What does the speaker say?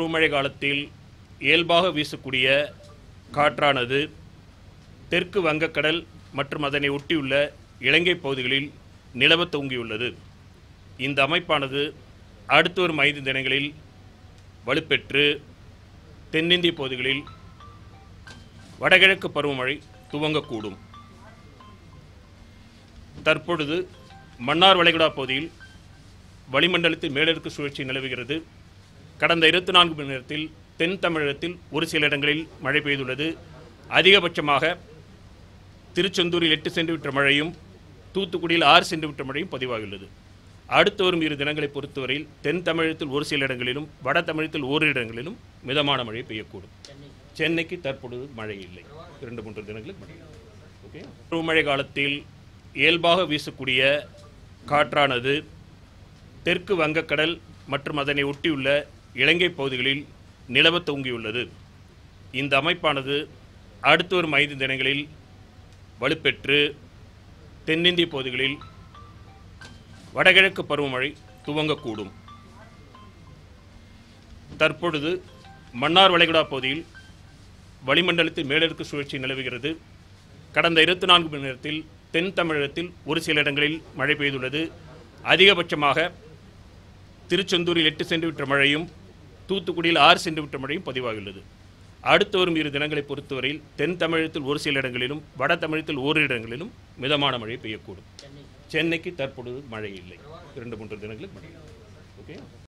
பருவமழை காலத்தில் இயல்பாக வீசக்கூடிய காற்றானது தெற்கு வங்கக்கடல் மற்றும் அதனை ஒட்டியுள்ள இலங்கை பகுதிகளில் நிலவத் துவங்கியுள்ளது இந்த அமைப்பானது அடுத்து வரும் ஐந்து தினங்களில் வலுப்பெற்று தென்னிந்திய பகுதிகளில் வடகிழக்கு பருவமழை துவங்கக்கூடும் தற்பொழுது மன்னார் வளைகுடா பகுதியில் வளிமண்டலத்தில் மேலடுக்கு சுழற்சி நிலவுகிறது கடந்த இருபத்தி நான்கு மணி நேரத்தில் தென் தமிழகத்தில் ஒரு சில இடங்களில் மழை பெய்துள்ளது அதிகபட்சமாக திருச்செந்தூரில் எட்டு சென்டிமீட்டர் மழையும் தூத்துக்குடியில் ஆறு சென்டிமீட்டர் மழையும் பதிவாகியுள்ளது அடுத்து வரும் இரு தினங்களை பொறுத்தவரையில் தென் தமிழகத்தில் ஒரு சில இடங்களிலும் வட தமிழகத்தில் ஓரிரு இடங்களிலும் மிதமான மழை பெய்யக்கூடும் சென்னைக்கு தற்பொழுது மழை இல்லை இரண்டு மூன்று தினங்களுக்கு மழை இல்லை. ஓகே பருவமழை காலத்தில் இயல்பாக வீசக்கூடிய காற்றானது தெற்கு வங்கக்கடல் மற்றும் அதனை ஒட்டியுள்ள இலங்கை பகுதிகளில் நிலவத் துவங்கியுள்ளது இந்த அமைப்பானது அடுத்து வரும் ஐந்து தினங்களில் வலுப்பெற்று தென்னிந்திய பகுதிகளில் வடகிழக்கு பருவமழை துவங்கக்கூடும் தற்பொழுது மன்னார் வளைகுடா பகுதியில் வளிமண்டலத்தில் மேலடுக்கு சுழற்சி நிலவுகிறது கடந்த இருபத்தி நான்கு மணி நேரத்தில் தென் தமிழகத்தில் ஒரு சில இடங்களில் மழை பெய்துள்ளது அதிகபட்சமாக திருச்செந்தூரில் எட்டு சென்டிமீட்டர் மழையும் தூத்துக்குடியில் ஆறு சென்டிமீட்டர் மழையும் பதிவாகியுள்ளது அடுத்து வரும் இரு தினங்களை பொறுத்தவரையில் தென் தமிழகத்தில் ஒரு சில இடங்களிலும் வட தமிழகத்தில் ஓரிரு இடங்களிலும் மிதமான மழை பெய்யக்கூடும் சென்னைக்கு தற்பொழுது மழை இல்லை இரண்டு மூன்று தினங்களுக்கு மழை இல்லை ஓகே